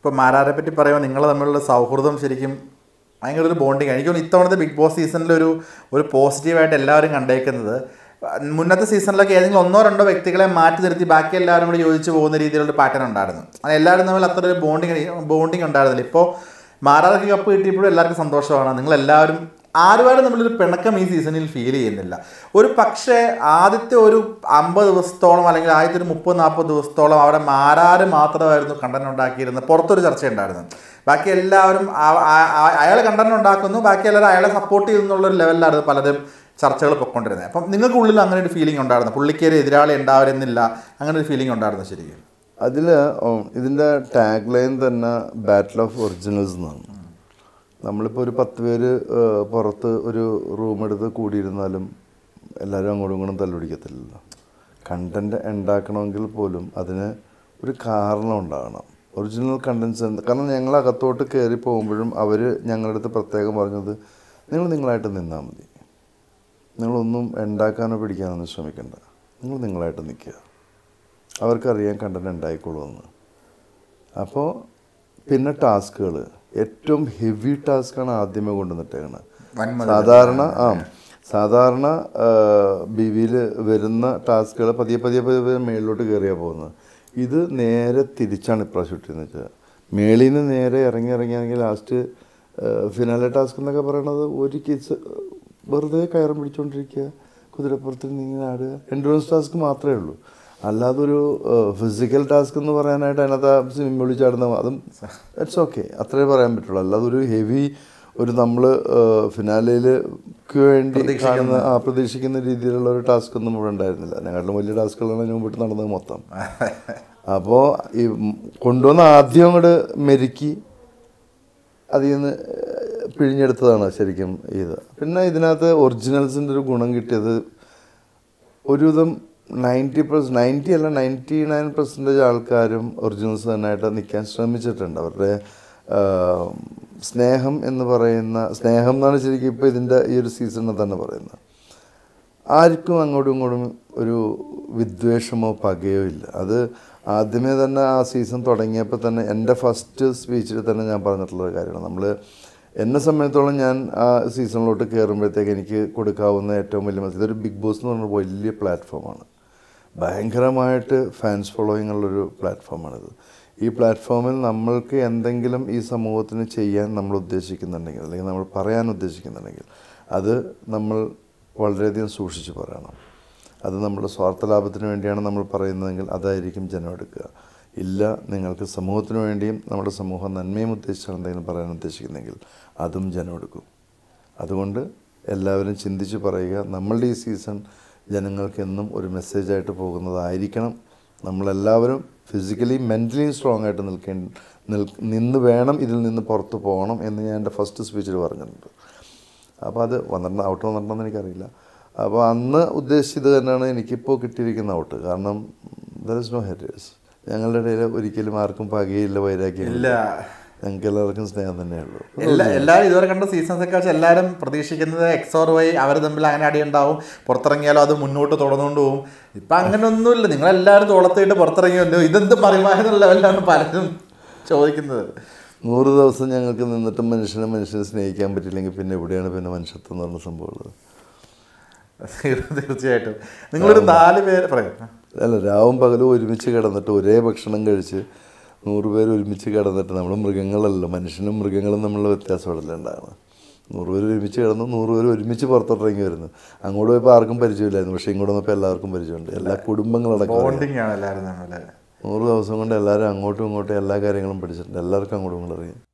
ഇപ്പോൾ മാരാരെ പറ്റി പറയുമ്പോൾ നിങ്ങൾ തമ്മിലുള്ള സൗഹൃദം ശരിക്കും ഭയങ്കര ഒരു ബോണ്ടിങ് എനിക്ക് തോന്നുന്നു ഇത്തവണത്തെ ബിഗ് ബോസ് സീസണിൽ ഒരു ഒരു പോസിറ്റീവായിട്ട് എല്ലാവരും കണ്ടേക്കുന്നത് മുന്നത്തെ സീസണിലൊക്കെ ഏതെങ്കിലും ഒന്നോ രണ്ടോ വ്യക്തികളെ മാറ്റി നിർത്തി ബാക്കി എല്ലാവരും കൂടി യോജിച്ച് പോകുന്ന രീതിയിലുള്ള പാറ്റേൺ ഉണ്ടായിരുന്നു അങ്ങനെ എല്ലാവരും തമ്മിൽ അത്ര ഒരു ബോണ്ടിങ് ബോണ്ടിങ് ഉണ്ടായിരുന്നില്ല ഇപ്പോൾ മാരാർക്ക് കപ്പ് കിട്ടിയപ്പോഴും എല്ലാവർക്കും സന്തോഷമാണ് നിങ്ങൾ എല്ലാവരും ആരുമാരും നമ്മളൊരു പിണക്കം ഈ സീസണിൽ ഫീൽ ചെയ്യുന്നില്ല ഒരു പക്ഷേ ആദ്യത്തെ ഒരു അമ്പത് ദിവസത്തോളം അല്ലെങ്കിൽ ആദ്യത്തെ ഒരു മുപ്പത് നാൽപ്പത് ദിവസത്തോളം അവിടെ മാരാര് മാത്രമായിരുന്നു കണ്ടന്റ് ഉണ്ടാക്കിയിരുന്നത് പുറത്തൊരു ചർച്ച ഉണ്ടായിരുന്നു ബാക്കി എല്ലാവരും അയാൾ കണ്ടന്റ് ഉണ്ടാക്കുന്നു ബാക്കി എല്ലാവരും അയാളെ സപ്പോർട്ട് ചെയ്യുന്നുള്ളൊരു ലെവലിലായിരുന്നു പലരും ചർച്ചകൾ പൊയ്ക്കൊണ്ടിരുന്നത് അപ്പം നിങ്ങൾക്ക് ഉള്ളിൽ അങ്ങനെ ഒരു ഫീലിംഗ് ഉണ്ടായിരുന്നു പുള്ളിക്കൊരു എതിരാളി ഉണ്ടാവരുന്നില്ല അങ്ങനെ ഒരു ഫീലിംഗ് ഉണ്ടായിരുന്നു ശരിക്കും അതിൽ ഇതിൻ്റെ ടാഗ് ലൈൻ തന്നെ ബാറ്റിൽ ഓഫ് ഒറിജിനൽസ് എന്നാണ് നമ്മളിപ്പോൾ ഒരു പത്ത് പേര് ഏഹ്, പുറത്ത് ഒരു റൂം എടുത്ത് കൂടിയിരുന്നാലും എല്ലാവരും അങ്ങോട്ടും ഇങ്ങോട്ടും തല്ലുപിടിക്കത്തില്ലല്ലോ കണ്ടൻറ് ഉണ്ടാക്കണമെങ്കിൽ പോലും അതിന് ഒരു കാരണം ഉണ്ടാകണം ഒറിജിനൽ കണ്ടൻസ് കാരണം ഞങ്ങൾ അകത്തോട്ട് കയറി പോകുമ്പോഴും അവർ ഞങ്ങളുടെ അടുത്ത് പ്രത്യേകം പറഞ്ഞത് നിങ്ങൾ നിങ്ങളായിട്ട് നിന്നാൽ മതി നിങ്ങളൊന്നും ഉണ്ടാക്കാനോ പിടിക്കാനോ ഒന്നും ശ്രമിക്കണ്ട നിങ്ങൾ നിങ്ങളായിട്ട് നിൽക്കുക അവർക്കറിയാൻ കണ്ടന്റ് ഉണ്ടായിക്കോളുമെന്ന് അപ്പോൾ പിന്നെ ടാസ്കുകൾ ഏറ്റവും ഹെവി ടാസ്ക്കാണ് ആദ്യമേ കൊണ്ടുവന്നിട്ടേക്കണത് വൻമതിൽ. സാധാരണ ആ സാധാരണ ബി വിയിൽ വരുന്ന ടാസ്കുകൾ പതിയെ പതിയെ പതിയെ പതിയെ മേളിലോട്ട് കയറിയാൽ പോകുന്നത് ഇത് നേരെ തിരിച്ചാണ് ഇപ്രാവശ്യം ഇട്ടിരുന്നത് വെച്ചാൽ മേളിൽ നിന്ന് നേരെ ഇറങ്ങി ഇറങ്ങിയാണെങ്കിൽ ലാസ്റ്റ് ഫിനാലെ ടാസ്ക് എന്നൊക്കെ പറയണത് ഒരു കിസ് വെറുതെ കയറും പിടിച്ചുകൊണ്ടിരിക്കുക കുതിരപ്പുറത്തിൽ നീങ്ങി ആടുക എൻഡുറൻസ് ടാസ്ക് മാത്രമേ ഉള്ളൂ അല്ലാതെ ഒരു ഫിസിക്കൽ ടാസ്ക് എന്ന് പറയാനായിട്ട് അതിനകത്ത് സ്വിമ്മിംഗ് പൂളിൽ ചാടുന്ന അതും ഇറ്റ്സ് ഓക്കെ അത്രേ പറയാൻ പറ്റുള്ളൂ അല്ലാതെ ഒരു ഹെവി ഒരു നമ്മൾ ഫിനാലയിലേക്ക് വേണ്ടി കാണുന്ന ആ പ്രതീക്ഷിക്കുന്ന രീതിയിലുള്ള ഒരു ടാസ്ക് ഒന്നും ഇവിടെ ഉണ്ടായിരുന്നില്ല ഞങ്ങളുടെ വലിയ ടാസ്കുകളാണ് അതിന് മുമ്പിട്ട് നടന്നത് മൊത്തം അപ്പോൾ ഈ കൊണ്ടുവന്ന ആദ്യം അങ്ങോട്ട് മെരുക്കി അതിൽ നിന്ന് പിഴിഞ്ഞെടുത്തതാണ് ശരിക്കും ഇത് പിന്നെ ഇതിനകത്ത് ഒറിജിനൽസിൻ്റെ ഒരു ഗുണം കിട്ടിയത് ഒരുവിധം നയൻറ്റി പെർസെൻറ്റ് നയൻറ്റി അല്ല നയൻറ്റി നയൻ പെർസെൻറ്റേജ് ആൾക്കാരും ഒറിജിനൽസ് തന്നെയായിട്ട് നിൽക്കാൻ ശ്രമിച്ചിട്ടുണ്ട് അവരുടെ ആ, സ്നേഹം എന്ന് പറയുന്ന സ്നേഹം എന്നാണ് ശരിക്കും ഇപ്പോൾ ഇതിൻ്റെ ഈ ഒരു സീസണിൽ തന്നെ പറയുന്നത് ആർക്കും അങ്ങോട്ടും ഇങ്ങോട്ടും ഒരു വിദ്വേഷമോ പകയോ ഇല്ല അത് ആദ്യമേ തന്നെ ആ സീസൺ തുടങ്ങിയപ്പോൾ തന്നെ എൻ്റെ ഫസ്റ്റ് സ്പീച്ചിൽ തന്നെ ഞാൻ പറഞ്ഞിട്ടുള്ള ഒരു കാര്യമാണ് നമ്മൾ എന്നെ സംബന്ധിച്ചോളം ഞാൻ ആ സീസണിലോട്ട് കയറുമ്പോഴത്തേക്ക് എനിക്ക് കൊടുക്കാവുന്ന ഏറ്റവും വലിയ മത്സരം ഇതൊരു ബിഗ് ബോസ് എന്ന് പറഞ്ഞ വലിയ പ്ലാറ്റ്ഫോമാണ് ഭയങ്കരമായിട്ട് ഫാൻസ് ഫോളോയിങ് ഉള്ളൊരു പ്ലാറ്റ്ഫോമാണിത് ഈ പ്ലാറ്റ്ഫോമിൽ നമ്മൾക്ക് എന്തെങ്കിലും ഈ സമൂഹത്തിന് ചെയ്യാൻ നമ്മൾ ഉദ്ദേശിക്കുന്നുണ്ടെങ്കിൽ അല്ലെങ്കിൽ നമ്മൾ പറയാൻ ഉദ്ദേശിക്കുന്നുണ്ടെങ്കിൽ അത് നമ്മൾ വളരെയധികം സൂക്ഷിച്ച് പറയണം അത് നമ്മുടെ സ്വാർത്ഥ ലാഭത്തിന് വേണ്ടിയാണ് നമ്മൾ പറയുന്നതെങ്കിൽ അതായിരിക്കും ജനം എടുക്കുക ഇല്ല നിങ്ങൾക്ക് സമൂഹത്തിന് വേണ്ടിയും നമ്മുടെ സമൂഹം നന്മയും ഉദ്ദേശിച്ചാണ് എന്തെങ്കിലും പറയാൻ ഉദ്ദേശിക്കുന്നെങ്കിൽ അതും ജനം എടുക്കും അതുകൊണ്ട് എല്ലാവരും ചിന്തിച്ച് പറയുക നമ്മളുടെ ഈ സീസൺ ജനങ്ങൾക്ക് എന്നും ഒരു മെസ്സേജായിട്ട് പോകുന്നതായിരിക്കണം നമ്മളെല്ലാവരും ഫിസിക്കലി മെൻ്റലി സ്ട്രോങ് ആയിട്ട് നിൽക്കേണ്ട നിൽ നിന്ന് വേണം ഇതിൽ നിന്ന് പുറത്ത് പോകണം എന്ന് ഞാൻ എൻ്റെ ഫസ്റ്റ് സ്പീച്ചിൽ പറഞ്ഞിട്ടുണ്ട് അപ്പോൾ അത് വന്നിട്ടുണ്ട് ഔട്ട് വന്നിട്ടുണ്ടെന്ന് എനിക്കറിയില്ല അപ്പോൾ അന്ന് ഉദ്ദേശിച്ചത് തന്നെയാണ് എനിക്കിപ്പോൾ കിട്ടിയിരിക്കുന്ന ഔട്ട് കാരണം ദർ ഇസ് നോ ഹെറ്റേഴ്സ് ഞങ്ങളുടെ ഇടയിൽ ഒരിക്കലും ആർക്കും പകയില്ല വൈരാഗ്യമില്ല ഇല്ല ഞങ്ങൾക്ക് എല്ലാവർക്കും സ്നേഹം തന്നെയുള്ളൂ എല്ലാ എല്ലാവരും ഇതുവരെ കണ്ട സീസൺസൊക്കെ വെച്ച് എല്ലാവരും പ്രതീക്ഷിക്കുന്നത് എക്സോർ വൈ അവർ തമ്മിൽ അങ്ങനെ അടി ഉണ്ടാവും പുറത്തിറങ്ങിയാലും അത് മുന്നോട്ട് തുടർന്നുകൊണ്ട് പോകും ഇപ്പം അങ്ങനെ ഒന്നുമില്ല നിങ്ങളെല്ലാവരും തോളത്തിട്ട് പുറത്തിറങ്ങിയല്ലോ ഇതെന്ത് പറയുമായെന്നുള്ള ലെവലിലാണ് പലരും ചോദിക്കുന്നത് നൂറ് ദിവസം ഞങ്ങൾക്ക് നിന്നിട്ടും മനുഷ്യനെ മനുഷ്യനെ സ്നേഹിക്കാൻ പറ്റില്ലെങ്കിൽ പിന്നെ എവിടെയാണ് പിന്നെ മനുഷ്യത്വം എന്ന് പറഞ്ഞ സംഭവം ഉള്ളത് തീർച്ചയായിട്ടും നിങ്ങളൊരു നാല് പേര് പറയും അല്ല രാവും പകലും ഒരുമിച്ച് കിടന്നിട്ട് ഒരേ ഭക്ഷണം കഴിച്ച് നൂറ് പേര് ഒരുമിച്ച് കിടന്നിട്ട് നമ്മൾ മൃഗങ്ങളല്ലല്ലോ മനുഷ്യനും മൃഗങ്ങളും തമ്മിലുള്ള വ്യത്യാസമല്ല ഉണ്ടാകുന്നത് നൂറ് പേര് ഒരുമിച്ച് കിടന്നു നൂറ് പേര് ഒരുമിച്ച് പുറത്തോട്ടിറങ്ങി വരുന്നു അങ്ങോട്ട് പോയപ്പോൾ ആർക്കും പരിചയമില്ലായിരുന്നു പക്ഷേ ഇങ്ങോട്ട് വന്നപ്പോൾ എല്ലാവർക്കും പരിചയമുണ്ട് എല്ലാ കുടുംബങ്ങളടക്കം അറിയാം. ബോണ്ടിങ് ആണ് എല്ലാവരും തമ്മിൽ നൂറ് ദിവസം കൊണ്ട് എല്ലാവരും അങ്ങോട്ടും ഇങ്ങോട്ടും എല്ലാ കാര്യങ്ങളും പഠിച്ചിട്ടുണ്ട് എല്ലാവർക്കും അങ്ങോട്ടും ഇങ്ങോട്ടും അറിയാം